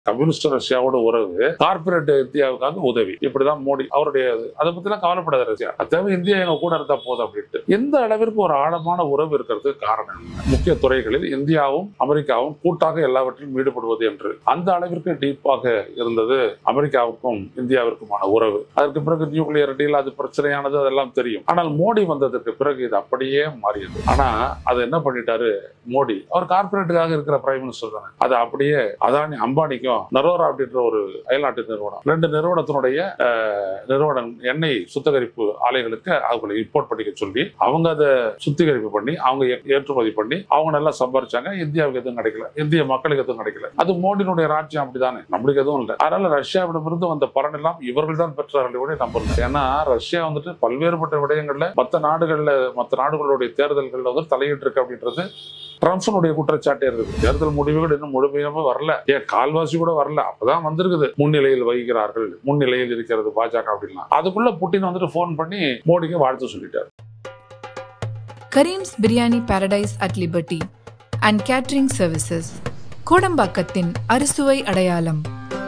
Communist ரஷ்யாவோட உறவு corporate இந்தியாவுக்காக உதவி இப்படிதான் மோடி அவருடைய இது. அதை பத்திலாம் கவலைப்படாத ரஷ்யா அது தேவை இந்தியா எங்க கூட இருந்தா போதும் அப்படின்ட்டு எந்த அளவிற்கு ஒரு ஆழமான உறவு இருக்கிறதுக்கு காரணம் என்ன? முக்கிய துறைகளில் இந்தியாவும் அமெரிக்காவும் கூட்டாக எல்லாவற்றிலும் ஈடுபடுவது என்று அந்த அளவிற்கு டீப்பாக இருந்தது அமெரிக்காவுக்கும் இந்தியாவிற்குமான உறவு அதற்கு பிறகு நியூக்ளியர் டீல் அது பிரச்சனையானது அதெல்லாம் தெரியும் ஆனால் மோடி வந்ததற்கு பிறகு இது அப்படியே மாறியது ஆனா அதை என்ன பண்ணிட்டாரு மோடி அவர் கார்பரேட்டுக்காக இருக்கிற பிரைம் மினிஸ்டர் தானே அது அப்படியே அதானி அம்பானிக்கும் நரோரா அப்படின்ற ஒரு அயல்நாட்டு நிறுவனம் ரெண்டு நிறுவனத்தினுடைய அஹ், நிறுவனம் எண்ணெய் சுத்திகரிப்பு ஆலைகளுக்கு அவங்களை இம்போர்ட் பண்ணிக்க சொல்லி அவங்க அதை சுத்திகரிப்பு பண்ணி அவங்க ஏ- ஏற்றுமதி பண்ணி அவங்க நல்லா சம்பாரிச்சாங்க இந்தியாவுக்கு எதுவும் கிடைக்கல இந்திய மக்களுக்கு எதுவும் கிடைக்கல அது மோடியினுடைய ராஜ்யம் அப்படிதானே நம்மளுக்கு எதுவும் இல்லை அதனால ரஷ்யாவிடமிருந்து வந்த பலன் எல்லாம் இவர்கள் தான் பெற்றார்கள் கூட நம்புறது ஏன்னா ரஷ்யா வந்துட்டு பல்வேறுபட்ட விடயங்கள்ல மற்ற நாடுகள்ல மற்ற நாடுகளுடைய தேர்தல்கள்ல வந்து தலையிட்டு இருக்கு அப்படின்றது ட்ரம்ப்னுடைய குற்றச்சாட்டே இருக்குது தேர்தல் முடிவுகள் இன்னும் முழுமையாக வரல ஏன் கால்வாசி கூட வரல அப்பதான் வந்திருக்குது முன்னிலையில் வகிக்கிறார்கள் முன்னிலையில் இருக்கிறது பாஜக அப்படின்னா அதுக்குள்ள புட்டின் வந்துட்டு ஃபோன் பண்ணி மோடிக்கு வாழ்த்து சொல்லிட்டார் Karim's biryani paradise at liberty and catering services கோடம்பாக்கத்தின் அறுசுவை அடையாளம்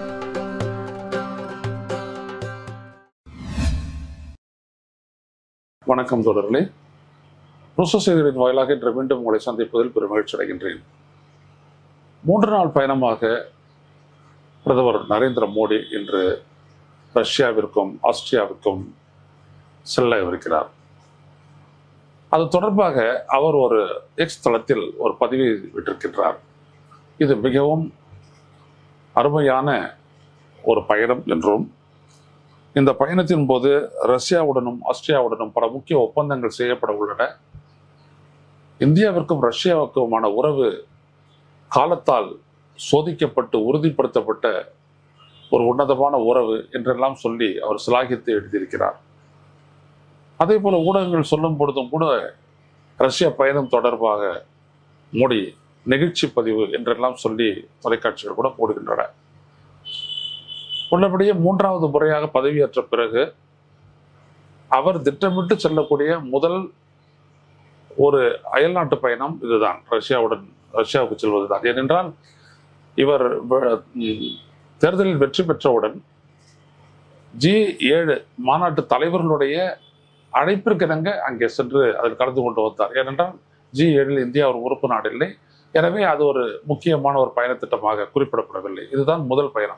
வணக்கம் தொடர்களே ருச செய்திகளின் வாயிலாக இன்று மீண்டும் உங்களை சந்திப்பதில் பெருமகிழ்ச்சி அடைகின்றேன் மூன்று நாள் பயணமாக பிரதமர் நரேந்திர மோடி இன்று ரஷ்யாவிற்கும் ஆஸ்திரியாவிற்கும் செல்ல இருக்கிறார் அது தொடர்பாக அவர் ஒரு எக்ஸ் தளத்தில் ஒரு பதிவை விட்டிருக்கின்றார் இது மிகவும் அருமையான ஒரு பயணம் என்றும் இந்த பயணத்தின் போது ரஷ்யாவுடனும் ஆஸ்திரியாவுடனும் பல முக்கிய ஒப்பந்தங்கள் செய்யப்பட உள்ளன இந்தியாவிற்கும் ரஷ்யாவுக்குமான உறவு காலத்தால் சோதிக்கப்பட்டு உறுதிப்படுத்தப்பட்ட ஒரு உன்னதமான உறவு என்றெல்லாம் சொல்லி அவர் சிலாகித்து எழுதியிருக்கிறார் அதே போல ஊடகங்கள் சொல்லும் பொழுதும் கூட ரஷ்ய பயணம் தொடர்பாக மோடி நெகிழ்ச்சி பதிவு என்றெல்லாம் சொல்லி தொலைக்காட்சிகள் கூட போடுகின்றன உள்ளபடியே மூன்றாவது முறையாக பதவியேற்ற பிறகு அவர் திட்டமிட்டு செல்லக்கூடிய முதல் ஒரு அயல்நாட்டு பயணம் இதுதான் ரஷ்யாவுடன் ரஷ்யாவுக்கு செல்வதுதான் ஏனென்றால் இவர் வ- ம், தேர்தலில் வெற்றி பெற்றவுடன் ஜி ஏழு மாநாட்டு தலைவர்களுடைய அழைப்பிற்கிணங்க அங்கே சென்று அதில் கலந்து கொண்டு வந்தார் ஏனென்றால் ஜி ஏழில் இந்தியா ஒரு உறுப்பு நாடு இல்லை எனவே அது ஒரு முக்கியமான ஒரு பயண திட்டமாக குறிப்பிடப்படவில்லை இதுதான் முதல் பயணம்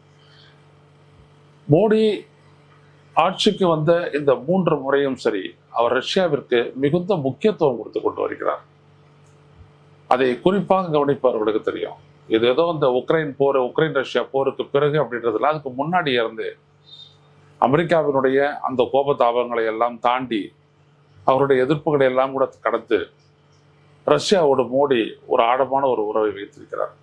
மோடி ஆட்சிக்கு வந்த இந்த மூன்று முறையும் சரி அவர் ரஷ்யாவிற்கு மிகுந்த முக்கியத்துவம் கொடுத்து கொண்டு வருகிறார் அதை குறிப்பாக கவனிப்பவர்களுக்கு தெரியும் இது ஏதோ இந்த உக்ரைன் போர் உக்ரைன் ரஷ்யா போருக்கு பிறகு அப்படின்றதுல அதுக்கு முன்னாடி இருந்து அமெரிக்காவினுடைய அந்த கோபதாபங்களை எல்லாம் தாண்டி அவருடைய எதிர்ப்புகளை எல்லாம் கூட கடந்து ரஷ்யாவோடு மோடி ஒரு ஆழமான ஒரு உறவை வைத்திருக்கிறார்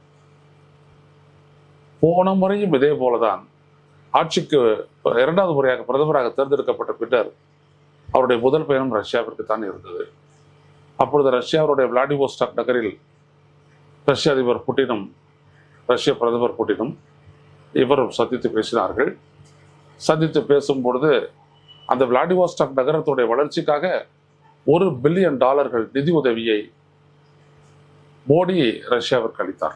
போன முறையும் இதே போலதான் ஆட்சிக்கு இரண்டாவது முறையாக பிரதமராக தேர்ந்தெடுக்கப்பட்ட பின்னர் அவருடைய முதல் பயணம் ரஷ்யாவிற்கு தான் இருந்தது அப்பொழுது ரஷ்யாவுடைய விளாடிவோஸ்டாக் நகரில் ரஷ்ய அதிபர் புட்டினும் ரஷ்ய பிரதமர் புட்டினும் இவரும் சந்தித்து பேசினார்கள் சந்தித்து பேசும் பொழுது அந்த விளாடிவோஸ்டாக் நகரத்துடைய வளர்ச்சிக்காக ஒரு பில்லியன் டாலர்கள் நிதி உதவியை மோடி ரஷ்யாவிற்கு அளித்தார்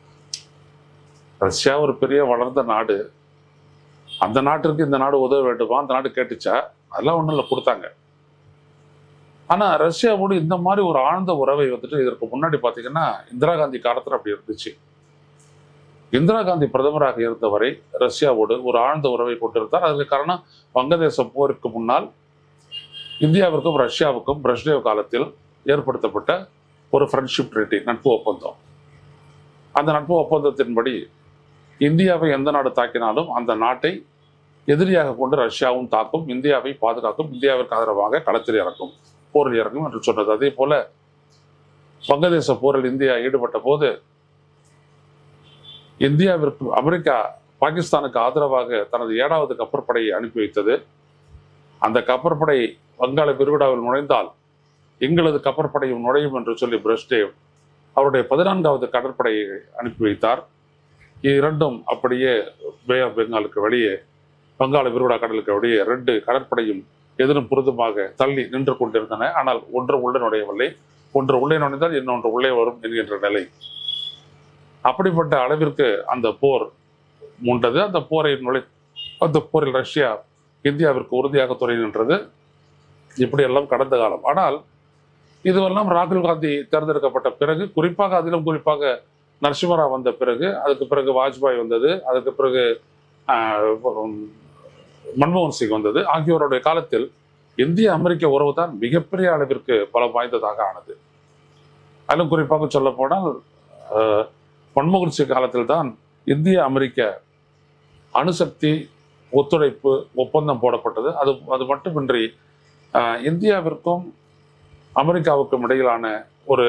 ரஷ்யா ஒரு பெரிய வளர்ந்த நாடு அந்த நாட்டிற்கு இந்த நாடு உதவ வேண்டுமா அந்த நாடு கேட்டுச்சா அதெல்லாம் ஒன்றும் இல்லை கொடுத்தாங்க ஆனா ரஷ்யாவோடு இந்த மாதிரி ஒரு ஆழ்ந்த உறவை வந்துட்டு இதற்கு முன்னாடி பாத்தீங்கன்னா இந்திரா காந்தி காலத்துல அப்படி இருந்துச்சு இந்திரா காந்தி பிரதமராக இருந்தவரை ரஷ்யாவோடு ஒரு ஆழ்ந்த உறவை கொண்டிருந்தார் அதுக்கு காரணம் வங்கதேச போருக்கு முன்னால் இந்தியாவிற்கும் ரஷ்யாவுக்கும் பிரஷ்டேவ் காலத்தில் ஏற்படுத்தப்பட்ட ஒரு ஃப்ரெண்ட்ஷிப் ட்ரீட்டி நட்பு ஒப்பந்தம் அந்த நட்பு ஒப்பந்தத்தின்படி இந்தியாவை எந்த நாடு தாக்கினாலும் அந்த நாட்டை எதிரியாக கொண்டு ரஷ்யாவும் தாக்கும் இந்தியாவை பாதுகாக்கும் இந்தியாவிற்கு ஆதரவாக களத்தில் இறக்கும் போரில் இறங்கும் என்று சொன்னது அதே போல வங்கதேச போரில் இந்தியா ஈடுபட்ட போது இந்தியாவிற்கு அமெரிக்கா பாகிஸ்தானுக்கு ஆதரவாக தனது ஏழாவது கப்பற்படையை அனுப்பி வைத்தது அந்த கப்பற்படை வங்காள விரிகுடாவில் நுழைந்தால் எங்களது கப்பற்படையும் நுழையும் என்று சொல்லி பிரஷ்டேவ் அவருடைய பதினான்காவது கடற்படையை அனுப்பி வைத்தார் இரண்டும் அப்படியே பே ஆஃப் பெங்காலுக்கு வெளியே வங்காள விரிகுடா கடலுக்கு வெளியே ரெண்டு கடற்படையும் எதிரும் புரிதுமாக தள்ளி நின்று கொண்டிருந்தன ஆனால் ஒன்று உள்ளே நுழையவில்லை ஒன்று உள்ளே நுழைந்தால் இன்னொன்று உள்ளே வரும் என்கின்ற நிலை அப்படிப்பட்ட அளவிற்கு அந்த போர் மூண்டது அந்த போரை நுழை அந்த போரில் ரஷ்யா இந்தியாவிற்கு உறுதியாக துணை நின்றது இப்படியெல்லாம் கடந்த காலம் ஆனால் இதுவெல்லாம் ராகுல் காந்தி தேர்ந்தெடுக்கப்பட்ட பிறகு குறிப்பாக அதிலும் குறிப்பாக நரசிம்மராவ் வந்த பிறகு அதுக்கு பிறகு வாஜ்பாய் வந்தது அதுக்கு பிறகு ஆஹ், உம், மன்மோகன் சிங் வந்தது ஆகியோருடைய காலத்தில் இந்திய அமெரிக்க உறவு தான் மிகப்பெரிய அளவிற்கு பலம் வாய்ந்ததாக ஆனது அதிலும் குறிப்பாக சொல்ல போனால் மன்மோகன் சிங் காலத்தில் தான் இந்திய அமெரிக்க அணுசக்தி ஒத்துழைப்பு ஒப்பந்தம் போடப்பட்டது அது அது மட்டுமின்றி ஆஹ், இந்தியாவிற்கும் அமெரிக்காவுக்கும் இடையிலான ஒரு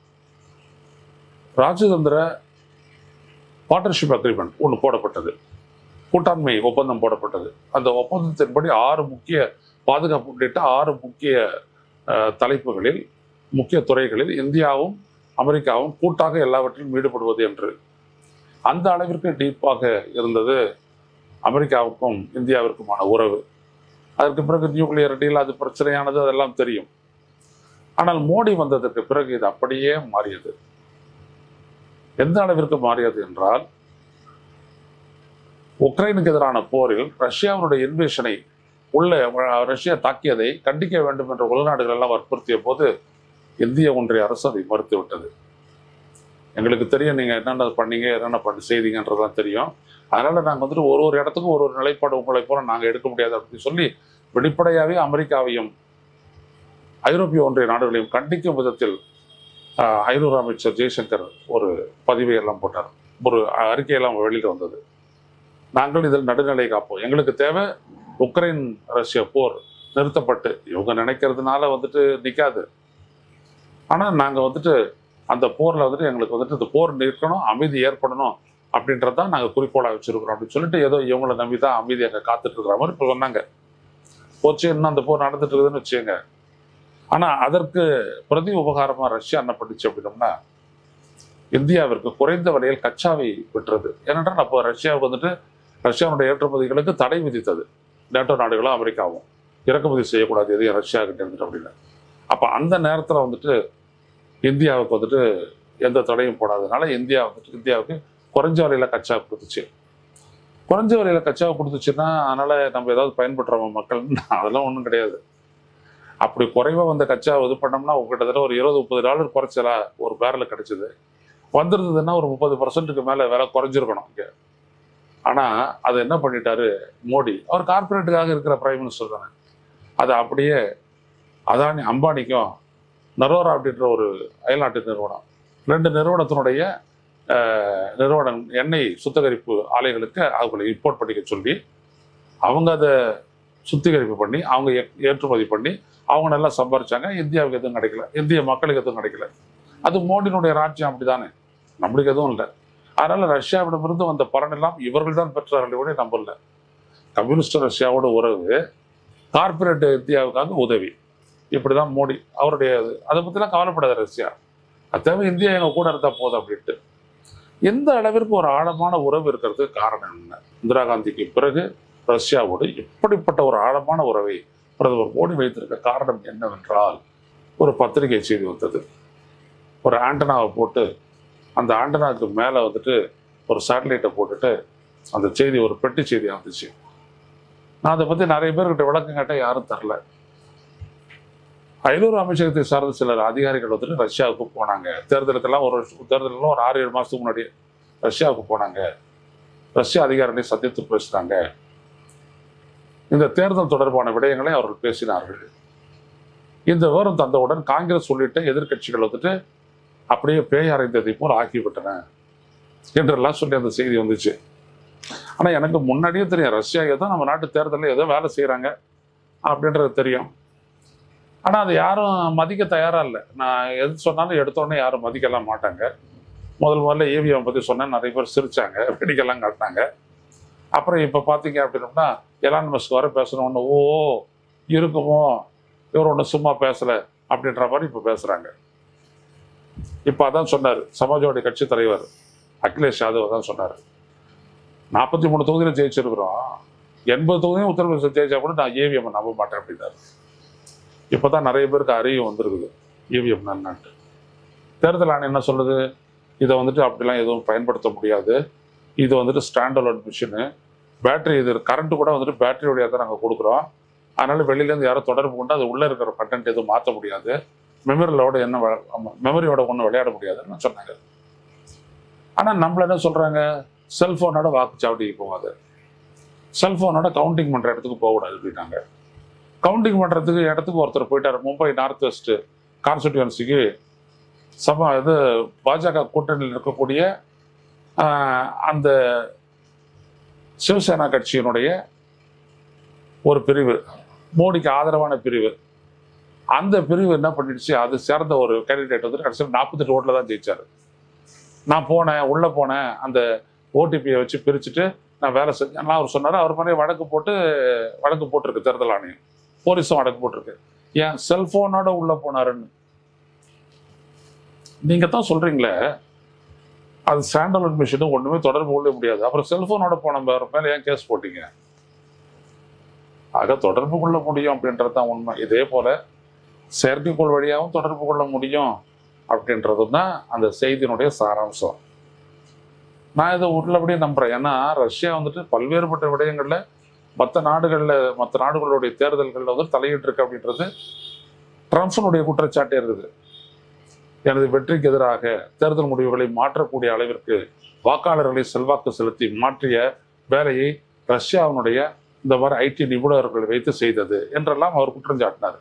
ராஜதந்திர பார்ட்னர்ஷிப் அக்ரிமெண்ட் ஒன்று போடப்பட்டது கூட்டாண்மை ஒப்பந்தம் போடப்பட்டது அந்த ஒப்பந்தத்தின்படி ஆறு முக்கிய பாதுகாப்பு உள்ளிட்ட ஆறு முக்கிய அஹ், தலைப்புகளில் முக்கிய துறைகளில் இந்தியாவும் அமெரிக்காவும் கூட்டாக எல்லாவற்றிலும் ஈடுபடுவது என்று அந்த அளவிற்கு டீப்பாக இருந்தது அமெரிக்காவுக்கும் இந்தியாவிற்குமான உறவு அதற்கு பிறகு நியூக்ளியர் டீல் அது பிரச்சனையானது அதெல்லாம் தெரியும் ஆனால் மோடி வந்ததற்கு பிறகு இது அப்படியே மாறியது எந்த அளவிற்கு மாறியது என்றால் உக்ரைனுக்கு எதிரான போரில் ரஷ்யாவினுடைய இன்வேஷனை உள்ள அஹ், ரஷ்யா தாக்கியதை கண்டிக்க வேண்டும் என்ற உள்நாடுகள் எல்லாம் வற்புறுத்திய போது இந்திய ஒன்றிய அரசு அதை மறுத்துவிட்டது எங்களுக்கு தெரியும் நீங்க என்னென்ன பண்ணீங்க என்னென்ன பண்ணி செய்தீங்கன்றதுலாம் தெரியும் அதனால நாங்க வந்துட்டு ஒரு ஒரு இடத்துக்கும் ஒரு ஒரு நிலைப்பாடு உங்களை போல நாங்க எடுக்க முடியாது அப்படின்னு சொல்லி வெளிப்படையாவே அமெரிக்காவையும் ஐரோப்பிய ஒன்றிய நாடுகளையும் கண்டிக்கும் விதத்தில் ஆஹ், ஐநூறு அமைச்சர் ஜெய்சங்கர் ஒரு பதிவை எல்லாம் போட்டார் ஒரு அறிக்கையெல்லாம் வெளியில வந்தது நாங்கள் இதில் நடுநிலை காப்போம் எங்களுக்கு தேவை உக்ரைன் ரஷ்ய போர் நிறுத்தப்பட்டு இவங்க நினைக்கிறதுனால வந்துட்டு நிற்காது ஆனால் நாங்கள் வந்துட்டு அந்த போரில் வந்துட்டு எங்களுக்கு வந்துட்டு இந்த போர் நிற்கணும் அமைதி ஏற்படணும் அப்படின்றது தான் நாங்கள் குறிக்கோளாக வச்சிருக்கிறோம் அப்படின்னு சொல்லிட்டு ஏதோ இவங்களை நம்பி தான் அமைதி அங்கே காத்துட்டு இருக்கிற மாதிரி இப்போ சொன்னாங்க போச்சு இன்னும் அந்த போர் நடந்துட்டு இருக்குதுன்னு வச்சுக்கோங்க ஆனால் அதற்கு பிரதி உபகாரமாக ரஷ்யா என்ன பண்ணுச்சு அப்படின்னோம்னா இந்தியாவிற்கு குறைந்த விலையில் கச்சாவை விட்டுறது ஏனென்றால் அப்போ ரஷ்யாவுக்கு வந்துட்டு ரஷ்யாவுடைய ஏற்றுமதிகளுக்கு தடை விதித்தது நேட்டோ நாடுகளும் அமெரிக்காவும் இறக்குமதி செய்யக்கூடாது எதையும் ரஷ்யா கிட்ட இருந்துட்டு அப்படின்னு அப்போ அந்த நேரத்தில் வந்துட்டு இந்தியாவுக்கு வந்துட்டு எந்த தடையும் போடாதனால இந்தியா வந்துட்டு இந்தியாவுக்கு குறைஞ்ச விலையில கச்சா கொடுத்துச்சு குறைஞ்ச விலையில கச்சாவை கொடுத்துச்சுன்னா அதனால நம்ம ஏதாவது பயன்படுறோமா மக்கள் அதெல்லாம் ஒன்றும் கிடையாது அப்படி குறைவா வந்த கச்சா இது பண்ணோம்னா கிட்டத்தட்ட ஒரு இருபது முப்பது டாலர் குறைச்சலா ஒரு பேரல் கிடைச்சது வந்திருந்ததுன்னா ஒரு முப்பது பர்சன்ட்டுக்கு மேல விலை குறைஞ்சிருக்கணும் இங்க ஆனா அதை என்ன பண்ணிட்டாரு மோடி அவர் கார்பரேட்டுக்காக இருக்கிற பிரைம் மினிஸ்டர் தானே அதை அப்படியே அதானி அம்பானிக்கும் நரோரா அப்படின்ற ஒரு அயல்நாட்டு நிறுவனம் ரெண்டு நிறுவனத்தினுடைய அஹ், நிறுவனம் எண்ணெய் சுத்திகரிப்பு ஆலைகளுக்கு அவங்களை இம்போர்ட் பண்ணிக்க சொல்லி அவங்க அதை சுத்திகரிப்பு பண்ணி அவங்க ஏ- ஏற்றுமதி பண்ணி அவங்க நல்லா சம்பாரிச்சாங்க இந்தியாவுக்கு எதுவும் கிடைக்கல இந்திய மக்களுக்கு எதுவும் கிடைக்கல அது மோடியினுடைய ராஜ்யம் அப்படிதானே நம்மளுக்கு எதுவும் இல்லை அதனால ரஷ்யாவிடமிருந்து வந்த பலன் எல்லாம் இவர்கள் தான் பெற்றார்கள் கூட நம்பல கம்யூனிஸ்ட் ரஷ்யாவோட உறவு கார்ப்பரேட் இந்தியாவுக்காக உதவி இப்படிதான் மோடி அவருடைய இது. அதை பத்திலாம் கவலைப்படாத ரஷ்யா அது தேவை இந்தியா எங்க கூட இருந்தா போதும் அப்படின்ட்டு எந்த அளவிற்கு ஒரு ஆழமான உறவு இருக்கிறதுக்கு காரணம் என்ன இந்திரா காந்திக்கு பிறகு ரஷ்யாவோடு இப்படிப்பட்ட ஒரு ஆழமான உறவை பிரதமர் மோடி வைத்திருக்க காரணம் என்னவென்றால் ஒரு பத்திரிகை செய்தி வந்தது ஒரு ஆண்டனாவை போட்டு அந்த ஆண்டனாவுக்கு மேலே வந்துட்டு ஒரு சேட்டலைட்டை போட்டுட்டு அந்த செய்தி ஒரு பெட்டி செய்தியாக வந்துச்சு நான் அதை பற்றி நிறைய பேர்கிட்ட விளக்கம் கேட்டால் யாரும் தரல ஐநூறு அமைச்சகத்தை சார்ந்த சிலர் அதிகாரிகள் வந்துட்டு ரஷ்யாவுக்கு போனாங்க தேர்தலுக்கெல்லாம் ஒரு வருஷம் தேர்தலுக்கெல்லாம் ஒரு ஆறு ஏழு மாதத்துக்கு முன்னாடி ரஷ்யாவுக்கு போனாங்க ரஷ்ய அதிகாரிகளை சந்தித்து பேசினாங்க இந்த தேர்தல் தொடர்பான விடயங்களை அவர்கள் பேசினார்கள் இந்த விவரம் தந்தவுடன் காங்கிரஸ் உள்ளிட்ட எதிர்க்கட்சிகள் வந்துட்டு அப்படியே பேய் அறைந்ததை போல் ஆக்கிவிட்டன என்றெல்லாம் சொல்லி அந்த செய்தி வந்துச்சு ஆனா எனக்கு முன்னாடியே தெரியும் ரஷ்யா ஏதோ நம்ம நாட்டு தேர்தலில் ஏதோ வேலை செய்றாங்க அப்படின்றது தெரியும் ஆனா அது யாரும் மதிக்க தயாரா இல்லை நான் எது சொன்னாலும் எடுத்தோடனே யாரும் மதிக்கலாம் மாட்டாங்க முதல் முதல்ல ஏவிஎம் பத்தி சொன்னேன் நிறைய பேர் சிரிச்சாங்க வெடிக்கெல்லாம் காட்டினாங்க அப்புறம் இப்போ பார்த்தீங்க அப்படின்னோம்னா எலான் மஸ்க் வர பேசணும்னு ஓ இருக்குமோ இவர் ஒன்றும் சும்மா பேசலை அப்படின்ற மாதிரி இப்போ பேசுகிறாங்க இப்போ அதான் சொன்னார் சமாஜ்வாடி கட்சி தலைவர் அகிலேஷ் யாதவ் தான் சொன்னார் நாற்பத்தி மூணு தொகுதியில் ஜெயிச்சிருக்கிறோம் எண்பது தொகுதியும் உத்தரப்பிரதேசம் ஜெயிச்சா கூட நான் ஏவிஎம் நம்ப மாட்டேன் அப்படின்னாரு இப்போ தான் நிறைய பேருக்கு அறிவு வந்திருக்குது ஏவிஎம் என்னன்ட்டு தேர்தல் ஆணையம் என்ன சொல்லுது இதை வந்துட்டு அப்படிலாம் எதுவும் பயன்படுத்த முடியாது இது வந்துட்டு ஸ்டாண்ட் அலோன் மிஷினு பேட்டரி இது கரண்ட் கூட வந்துட்டு பேட்டரி வழியாக தான் நாங்கள் கொடுக்குறோம் அதனால வெளியிலேருந்து யாரும் தொடர்பு கொண்டு அது உள்ளே இருக்கிற கண்டென்ட் எதுவும் மாற்ற முடியாது மெமரியோட என்ன மெமரியோட ஒன்றும் விளையாட முடியாதுன்னு சொன்னாங்க ஆனால் நம்மள என்ன சொல்கிறாங்க செல்ஃபோனோட வாக்குச்சாவடிக்கு போகாது செல்ஃபோனோட கவுண்டிங் பண்ணுற இடத்துக்கு போகக்கூடாது அப்படின்னாங்க கவுண்டிங் பண்ணுறதுக்கு இடத்துக்கு ஒருத்தர் போயிட்டார் மும்பை நார்த் வெஸ்ட் கான்ஸ்டிடியூன்சிக்கு சம இது பாஜக கூட்டணியில் இருக்கக்கூடிய ஆஹ், அந்த சிவசேனா கட்சியினுடைய ஒரு பிரிவு மோடிக்கு ஆதரவான பிரிவு அந்த பிரிவு என்ன பண்ணிடுச்சு அது சேர்ந்த ஒரு கேண்டிடேட் வந்து கடைசியில் நாற்பத்தெட்டு ஓட்டில் தான் ஜெயிச்சாரு நான் போனேன் உள்ளே போனேன் அந்த ஓடிபியை வச்சு பிரிச்சுட்டு நான் வேலை செஞ்சேன் நான் அவர் சொன்னார் அவர் மாதிரி வழக்கு போட்டு வழக்கு போட்டிருக்கு தேர்தல் ஆணையம் போலீஸும் வழக்கு போட்டிருக்கு ஏன் செல்போனோட உள்ள போனாருன்னு நீங்க தான் சொல்றீங்களே அது ஸ்டாண்டலோன் மிஷினும் ஒண்ணுமே தொடர்பு கொள்ள முடியாது அப்புறம் செல்போனோட போன மேல மேல ஏன் கேஸ் போட்டீங்க ஆக தொடர்பு கொள்ள முடியும் அப்படின்றது தான் உண்மை இதே போல செயற்கைக்கோள் வழியாகவும் தொடர்பு கொள்ள முடியும் அப்படின்றது தான் அந்த செய்தியினுடைய சாராம்சம் நான் இதை உள்ளபடியே நம்புறேன் ஏன்னா ரஷ்யா வந்துட்டு பல்வேறுபட்ட விடயங்கள்ல மற்ற நாடுகளில் மற்ற நாடுகளுடைய தேர்தல்களில் வந்து தலையிட்டு இருக்கு அப்படின்றது ட்ரம்ப்னுடைய குற்றச்சாட்டே இருக்குது எனது வெற்றிக்கு எதிராக தேர்தல் முடிவுகளை மாற்றக்கூடிய அளவிற்கு வாக்காளர்களை செல்வாக்கு செலுத்தி மாற்றிய வேலையை ரஷ்யாவினுடைய இந்த மாதிரி ஐடி நிபுணர்கள் வைத்து செய்தது என்றெல்லாம் அவர் குற்றம் சாட்டினார்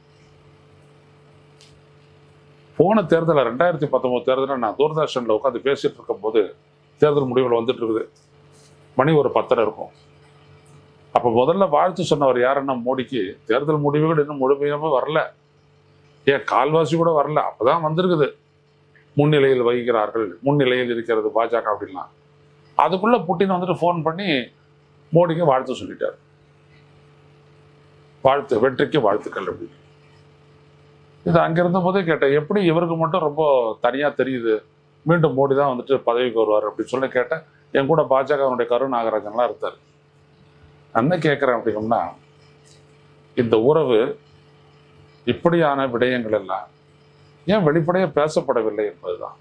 போன தேர்தலில் ரெண்டாயிரத்தி பத்தொன்பது தேர்தலில் நான் தூர்தர்ஷனில் உட்காந்து பேசிட்டு இருக்கும்போது தேர்தல் முடிவுகள் வந்துட்டு இருக்குது மணி ஒரு பத்தரை இருக்கும் அப்போ முதல்ல வாழ்த்து சொன்னவர் யாருன்னா மோடிக்கு தேர்தல் முடிவுகள் இன்னும் முழுமையாக வரல ஏன் கால்வாசி கூட வரல அப்பதான் வந்திருக்குது முன்னிலையில் வகிக்கிறார்கள் முன்னிலையில் இருக்கிறது பாஜக அப்படின்லாம் அதுக்குள்ள புட்டின் வந்துட்டு ஃபோன் பண்ணி மோடிக்கு வாழ்த்து சொல்லிட்டார் வாழ்த்து வெற்றிக்கு வாழ்த்துக்கள் அப்படின்னு இது அங்கிருந்த போதே கேட்டேன் எப்படி இவருக்கு மட்டும் ரொம்ப தனியா தெரியுது மீண்டும் மோடி தான் வந்துட்டு பதவிக்கு வருவார் அப்படின்னு சொல்லி கேட்டேன் என் கூட பாஜகவினுடைய கரு நாகராஜன்லாம் இருந்தார் நான் என்ன கேட்குறேன் அப்படின்னா இந்த உறவு இப்படியான விடயங்கள் எல்லாம் ஏன் வெளிப்படையா பேசப்படவில்லை என்பதுதான்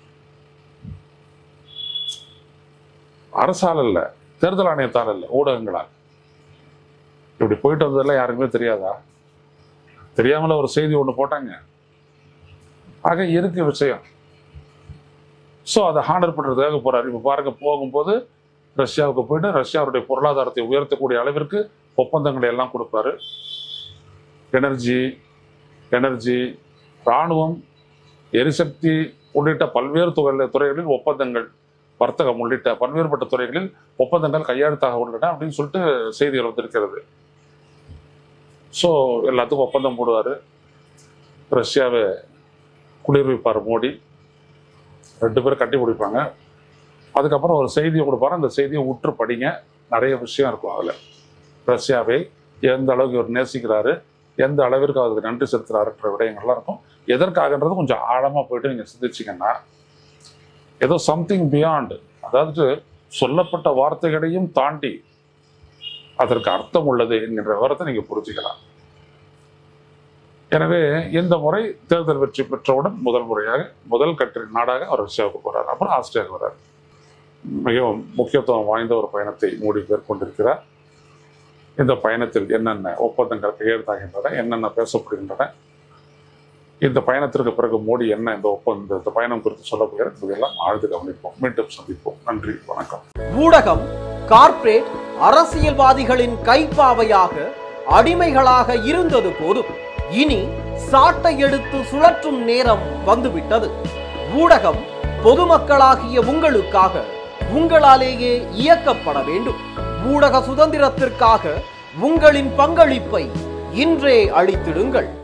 அரசால் இல்ல தேர்தல் ஆணையத்தால் இல்ல ஊடகங்களால் இப்படி போயிட்டு வந்ததெல்லாம் யாருக்குமே தெரியாதா தெரியாமல ஒரு செய்தி ஒண்ணு போட்டாங்க ஆக இருக்கு விஷயம் ஸோ அதை ஹானர் பண்றதுக்காக போறாரு இப்போ பாருங்க போகும்போது ரஷ்யாவுக்கு போயிட்டு ரஷ்யாவுடைய பொருளாதாரத்தை உயர்த்தக்கூடிய அளவிற்கு ஒப்பந்தங்களை எல்லாம் கொடுப்பாரு எனர்ஜி எனர்ஜி இராணுவம் எரிசக்தி உள்ளிட்ட பல்வேறு துறை துறைகளில் ஒப்பந்தங்கள் வர்த்தகம் உள்ளிட்ட பல்வேறுபட்ட துறைகளில் ஒப்பந்தங்கள் கையெழுத்தாக உள்ளன அப்படின்னு சொல்லிட்டு செய்திகள் வந்திருக்கிறது ஸோ எல்லாத்துக்கும் ஒப்பந்தம் போடுவார் ரஷ்யாவை குளிர்விப்பார் மோடி ரெண்டு பேரும் கட்டி பிடிப்பாங்க அதுக்கப்புறம் ஒரு செய்தியை கொடுப்பாரு அந்த செய்தியை உற்று படிங்க நிறைய விஷயம் இருக்கும் அதில் ரஷ்யாவை எந்த அளவுக்கு இவர் நேசிக்கிறாரு எந்த அளவிற்கு அவருக்கு நன்றி செலுத்துறாருன்ற விடயங்கள்லாம் இருக்கும் எதற்காகன்றது கொஞ்சம் ஆழமாக போயிட்டு நீங்கள் சிந்திச்சிங்கன்னா ஏதோ சம்திங் பியாண்ட் அதாவது சொல்லப்பட்ட வார்த்தைகளையும் தாண்டி அதற்கு அர்த்தம் உள்ளது என்கின்ற விவரத்தை நீங்கள் புரிஞ்சுக்கலாம் எனவே இந்த முறை தேர்தல் வெற்றி பெற்றவுடன் முதல் முறையாக முதல் கட்ரி நாடாக அவர் ரஷ்யாவுக்கு போறார் அப்புறம் ஆஸ்திரேலியாவுக்கு வர்றார் மிகவும் முக்கியத்துவம் வாய்ந்த ஒரு பயணத்தை மோடி மேற்கொண்டிருக்கிறார் இந்த பயணத்தில் என்னென்ன ஒப்பந்தங்கள் கையெழுத்தாகின்றன என்னென்ன பேசப்படுகின்றன இந்த பயணத்திற்கு பிறகு மோடி என்ன இந்த ஒப்பந்த இந்த பயணம் குறித்து சொல்ல போகிறார் இதெல்லாம் ஆழ்ந்து கவனிப்போம் மீண்டும் சந்திப்போம் நன்றி வணக்கம் ஊடகம் கார்ப்பரேட் அரசியல்வாதிகளின் கைப்பாவையாக அடிமைகளாக இருந்தது போதும் இனி சாட்டை எடுத்து சுழற்றும் நேரம் வந்துவிட்டது ஊடகம் பொதுமக்களாகிய உங்களுக்காக உங்களாலேயே இயக்கப்பட வேண்டும் ஊடக சுதந்திரத்திற்காக உங்களின் பங்களிப்பை இன்றே அளித்திடுங்கள்